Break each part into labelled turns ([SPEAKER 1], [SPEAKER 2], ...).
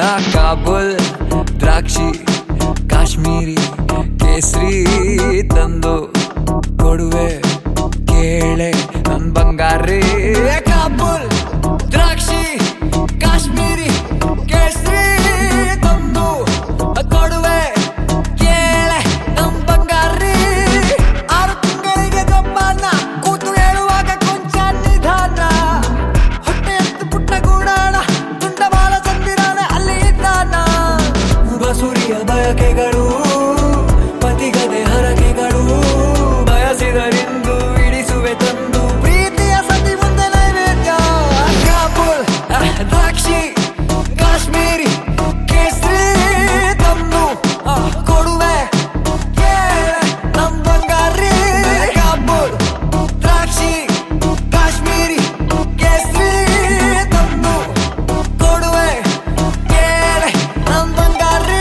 [SPEAKER 1] ಕಾಬುಲ್ ದ್ರಾಕ್ಷಿ ಕಾಶ್ಮೀರಿ ಕೇಸರಿ ತಂದು ಕೊಡುವೆ ಕೇಳೆ ನನ್ ಬಂಗಾರಿ ಕಾಬುಲ್ ದ್ರಾಕ್ಷಿ ಕಾಶ್ಮೀರಿ ಕೇಸರಿ ತಂದು ಕೊಡುವೆ ಕೇಳೆ ನಮ್ ಬಂಗಾರಿ ಆರು ತಿಂಗಳಿಗೆ ಗಮ್ಮನ ಕೂತು ಹೇಳುವಾಗ ಕೊಂಚ ನಿಧಾನ ಹೊಟ್ಟೆ ಎತ್ತು ಪುಟ್ಟ ಗೂಡಾಣ ತುಂಡ ಬಾಲ ಚಂದಿರಾನ ಅಲ್ಲಿ ಇದ್ದಾನ ಬಸುರಿಯ ಬಯಕೆಗಳು ಪತಿಗದೆ ಹರಕೆಗಳು ಬಯಸಿದರೆಂದು ಇಡಿಸುವೆ ತಂದು ಪ್ರೀತಿಯ ಸತಿ ಮುಂದೆ ನೈವೇದ್ಯ ಕಾಬೂಲ್ ಅಹ್, ದ್ರಾಕ್ಷಿ ಕಾಶ್ಮೀರಿ ಕೇಸರಿ ತಂದು ಅಹ್, ಕೊಡುವೆ ಕೇಳೆ ನಮ್ ಬಂಗಾರಿ ಕಾಬೂಲ್ ದ್ರಾಕ್ಷಿ ಕಾಶ್ಮೀರಿ ಕೇಸರಿ ತಂದು ಕೊಡುವೆ ಕೇಳೆ ನಮ್ ಬಂಗಾರಿ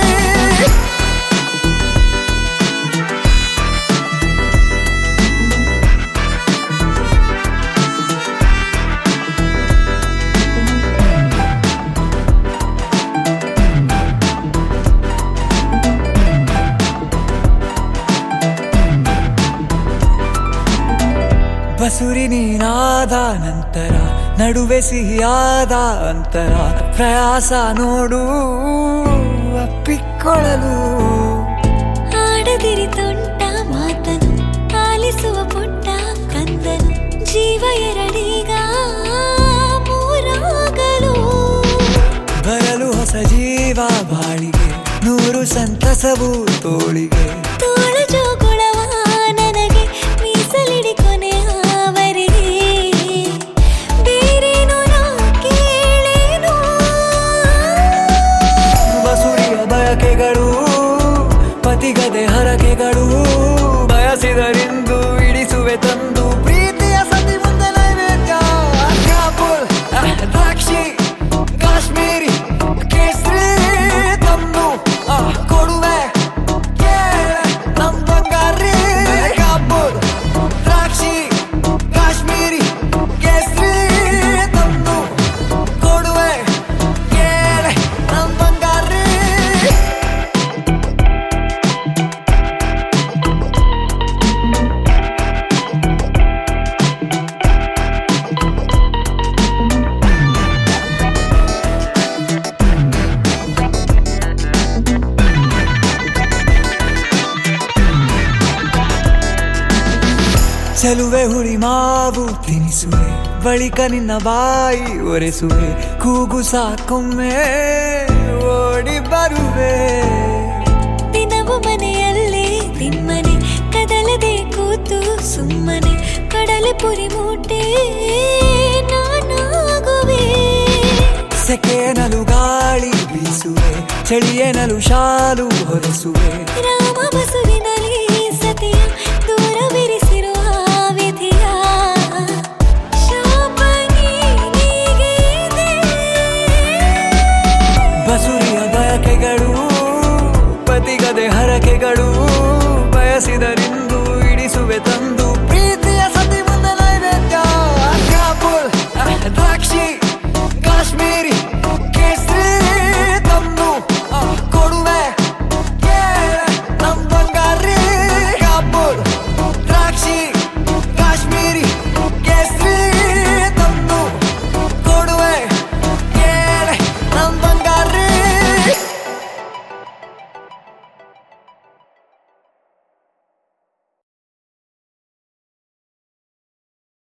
[SPEAKER 1] ಬಸುರಿ ನೀನಾದ ನಂತರ ನಡುವೆ ಸಿಹಿಯಾದ ಅಂತರ ಪ್ರಯಾಸ ನೋಡು ಅಪ್ಪಿಕೊಳ್ಳಲು
[SPEAKER 2] ಆಡದಿರಿ ತುಂಟ ಮಾತನು ಆಲಿಸುವ ಪುಟ್ಟ ಕಂದನು ಜೀವ ಎರಡೀಗ ಮೂರಾಗಲು
[SPEAKER 1] ಬರಲು ಹೊಸ ಜೀವ ಬಾಳಿಗೆ ನೂರು ಸಂತಸವು ತೋಳಿಗೆ
[SPEAKER 2] ತೋಳ ಜೋಗುಳವ ನನಗೆ ಮೀಸಲಿಡಿ ಕೊನೆಯವರೆಗೆ ಬೇರೇನು ನಾ ಕೇಳೇನು
[SPEAKER 1] ಬಸುರಿಯ ಬಯಕೆಗಳು ಪತಿಗದೆ ಹರಕೆಗಳು ಬಯಸಿದರೆಂದು ಇಡಿಸುವೆ ತಂದು ಪ್ರೀತಿಯ ಸತಿ ಮುಂದೆ ನೈವೇದ್ಯ ಕಾಬೂಲ್ ಅಹ್, ದ್ರಾಕ್ಷಿ ಕಾಶ್ಮೀರಿ ಕೇಸರಿ ತಂದು ಅಹ್, ಕೊಡುವೆ ಕೇಳೆ ನಮ್ ಬಂಗಾರಿ ಕಾಬೂಲ್ ದ್ರಾಕ್ಷಿ ಕಾಶ್ಮೀರಿ ಕೇಸರಿ ತಂದು ಕೊಡುವೆ ಕೇಳೆ ನಮ್ ಬಂಗಾರಿ ಚೆಲುವೆ ಹುಳಿ ಮಾವು ತಿನಿಸುವೆ ಬಳಿಕ ನಿನ್ನ ಬಾಯಿ ಒರೆಸುವೆ ಕೂಗು ಸಾಕೊಮ್ಮೆ ಓಡಿ ಬರುವೆ
[SPEAKER 2] ದಿನವು ಮನೆಯಲ್ಲೇ ನಿಮ್ಮನೆ ಕದಲದೆ ಕೂತು ಸುಮ್ಮನೆ ಕಡಲೆ ಪುರಿ ಮೂಟೆ ನಾನಾಗುವೆ
[SPEAKER 1] ಸೆಕೆನಲು ಗಾಳಿ ಬೀಸುವೆ ಚಳಿಯೇನಲು ಶಾಲು ಹೊರಸುವೆ
[SPEAKER 2] ರಾಮ ಬಸುವೆ